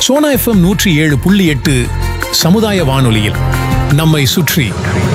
Sona FM நூற்றி ஏழு புள்ளி எட்டு சமுதாய வானொலியில் நம்மை சுற்றி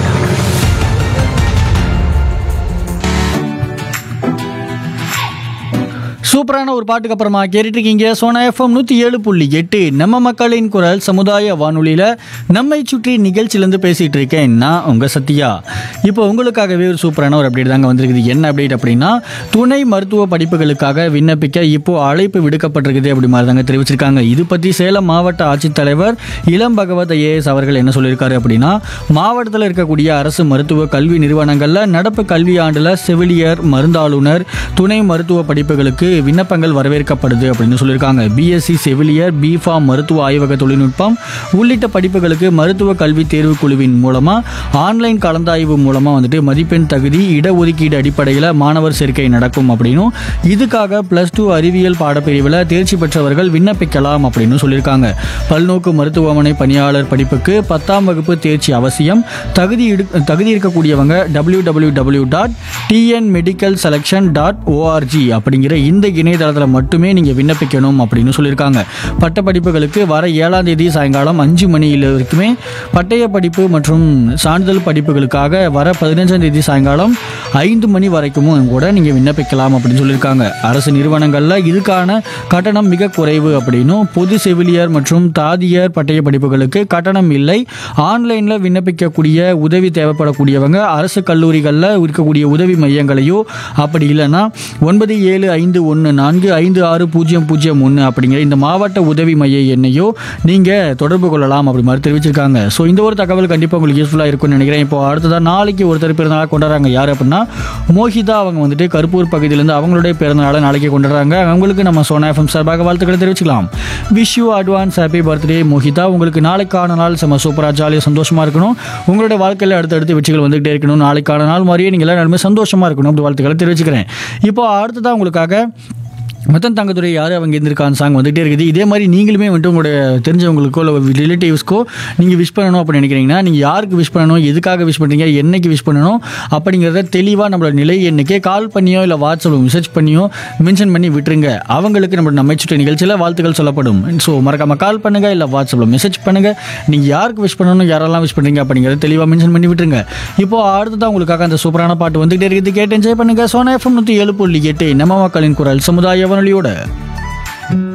சூப்பரான ஒரு பாட்டுக்கு அப்புறமா கேட்டுட்டு இருக்கீங்க சோனா எஃப்எம் நூற்றி ஏழு புள்ளி எட்டு நம்ம மக்களின் குரல் சமுதாய வானொலியில் நம்மை சுற்றி நிகழ்ச்சியிலேருந்து பேசிகிட்டு இருக்கேன் நான் உங்கள் சத்யா இப்போ உங்களுக்காகவே ஒரு சூப்பரான ஒரு அப்டேட் தாங்க வந்திருக்குது என்ன அப்டேட் அப்படின்னா துணை மருத்துவ படிப்புகளுக்காக விண்ணப்பிக்க இப்போ அழைப்பு விடுக்கப்பட்டிருக்குது அப்படி மாதிரி தாங்க தெரிவிச்சிருக்காங்க இது பற்றி சேலம் மாவட்ட ஆட்சித்தலைவர் இளம் பகவத் ஐஏஎஸ் அவர்கள் என்ன சொல்லியிருக்காரு அப்படின்னா மாவட்டத்தில் இருக்கக்கூடிய அரசு மருத்துவ கல்வி நிறுவனங்களில் நடப்பு கல்வி ஆண்டில் செவிலியர் மருந்தாளுநர் துணை மருத்துவ படிப்புகளுக்கு விண்ணப்பங்கள் வரவேற்கப்படுது அப்படின்னு சொல்லியிருக்காங்க பிஎஸ்சி செவிலியர் பிஃபார்ம் மருத்துவ ஆய்வக தொழில்நுட்பம் உள்ளிட்ட படிப்புகளுக்கு மருத்துவ கல்வி தேர்வு குழுவின் மூலமாக ஆன்லைன் கலந்தாய்வு மூலமாக வந்துட்டு மதிப்பெண் தகுதி இடஒதுக்கீடு அடிப்படையில் மாணவர் சேர்க்கை நடக்கும் அப்படின்னும் இதுக்காக ப்ளஸ் டூ அறிவியல் பாடப்பிரிவில் தேர்ச்சி பெற்றவர்கள் விண்ணப்பிக்கலாம் அப்படின்னு சொல்லியிருக்காங்க பல்நோக்கு மருத்துவமனை பணியாளர் படிப்புக்கு பத்தாம் வகுப்பு தேர்ச்சி அவசியம் தகுதி இடு- தகுதி இருக்கக்கூடியவங்க W W W dot TN medical selection dot O R G அப்படிங்கிற இந்த இணையதளத்தில் மட்டுமே நீங்கள் விண்ணப்பிக்கணும் அப்படின்னு சொல்லியிருக்காங்க பட்ட படிப்புகளுக்கு வர ஏழாம் தேதி சாயங்காலம் அஞ்சு மணியில் வரைக்குமே பட்டய படிப்பு மற்றும் சான்றிதழ் படிப்புகளுக்காக வர பதினஞ்சாம் தேதி சாயங்காலம் ஐந்து மணி வரைக்கும் கூட நீங்கள் விண்ணப்பிக்கலாம் அப்படின்னு சொல்லியிருக்காங்க அரசு நிறுவனங்களில் இதுக்கான கட்டணம் மிக குறைவு அப்படின்னும் பொது செவிலியர் மற்றும் தாதியர் பட்டய படிப்புகளுக்கு கட்டணம் இல்லை ஆன்லைனில் விண்ணப்பிக்கக்கூடிய உதவி தேவைப்படக்கூடியவங்க அரசு கல்லூரிகளில் இருக்கக்கூடிய உதவி மையங்களையோ அப்படி இல்லைன்னா ஒன்பது ஏழு ஐந்து ஒன்று நான்கு ஐந்து ஆறு பூஜ்ஜியம் பூஜ்ஜியம் ஒன்று அப்படிங்கிற இந்த மாவட்ட உதவி மைய எண்ணையோ நீங்கள் தொடர்பு கொள்ளலாம் அப்படி மாதிரி தெரிவிச்சிருக்காங்க ஸோ இந்த ஒரு தகவல் கண்டிப்பாக உங்களுக்கு யூஸ்ஃபுல்லாக இருக்கும்னு நினைக்கிறேன் இப்போ அடுத்ததாக நாளைக்கு ஒருத்தர் பிறந்தநாள் கொண்டாடுறாங்க யார் அப்படின்னா மோஹிதா அவங்க வந்துட்டு கருப்பூர் பகுதியிலேருந்து அவங்களுடைய பிறந்தநாளை நாளைக்கு கொண்டாடுறாங்க அவங்களுக்கு நம்ம சோனா எஃப்எம் சார்பாக வாழ்த்துக்களை தெரிவிச்சுக்கலாம் wish you advance happy birthday Mohita உங்களுக்கு நாளைக்கான நாள் செம்ம சூப்பராக ஜாலியாக சந்தோஷமாக இருக்கணும் உங்களுடைய வாழ்க்கையில் அடுத்தடுத்து வெற்றிகள் வந்துகிட்டே இருக்கணும் நாளைக்கான நாள் மாதிரியே நீங்கள் எல்லாருமே சந்தோஷமாக இருக்கணும் அப்படி வாழ்த்துக்களை தெரிவிச்சுக்கிறேன் இப்போ அடுத்ததாக உங்களுக்காக மத்தன் தங்கத்துறை யார் அவங்க இருந்திருக்காங்க சாங் வந்துகிட்டே இருக்குது இதே மாதிரி நீங்களுமே வந்துட்டு உங்களுடைய தெரிஞ்சவங்களுக்கோ இல்லை ரிலேட்டிவ்ஸ்க்கோ நீங்கள் விஷ் பண்ணணும் அப்படின்னு நினைக்கிறீங்கன்னா நீங்கள் யாருக்கு விஷ் பண்ணணும் எதுக்காக விஷ் பண்ணுறீங்க என்னைக்கு விஷ் பண்ணணும் அப்படிங்கிறத தெளிவாக நம்மளோட நிலை எண்ணுக்கே கால் பண்ணியோ இல்லை வாட்ஸ்அப்பில் மெசேஜ் பண்ணியோ மென்ஷன் பண்ணி விட்டுருங்க அவங்களுக்கு நம்மளோட நம்ம சுற்று நிகழ்ச்சியில் வாழ்த்துக்கள் சொல்லப்படும் ஸோ மறக்காம கால் பண்ணுங்கள் இல்லை வாட்ஸ்அப்பில் மெசேஜ் பண்ணுங்கள் நீங்கள் யாருக்கு விஷ் பண்ணணும் யாரெல்லாம் விஷ் பண்ணுறீங்க அப்படிங்கிறத தெளிவாக மென்ஷன் பண்ணி விட்டுருங்க இப்போ அடுத்ததான் உங்களுக்காக அந்த சூப்பரான பாட்டு வந்துகிட்டே இருக்குது கேட்டு என்ஜாய் பண்ணுங்கள் சோனா எஃப்எம் நூற்றி ஏழு புள்ளி எட்டு நம்ம மக்களின் குரல் சமுதாய வானொலியோட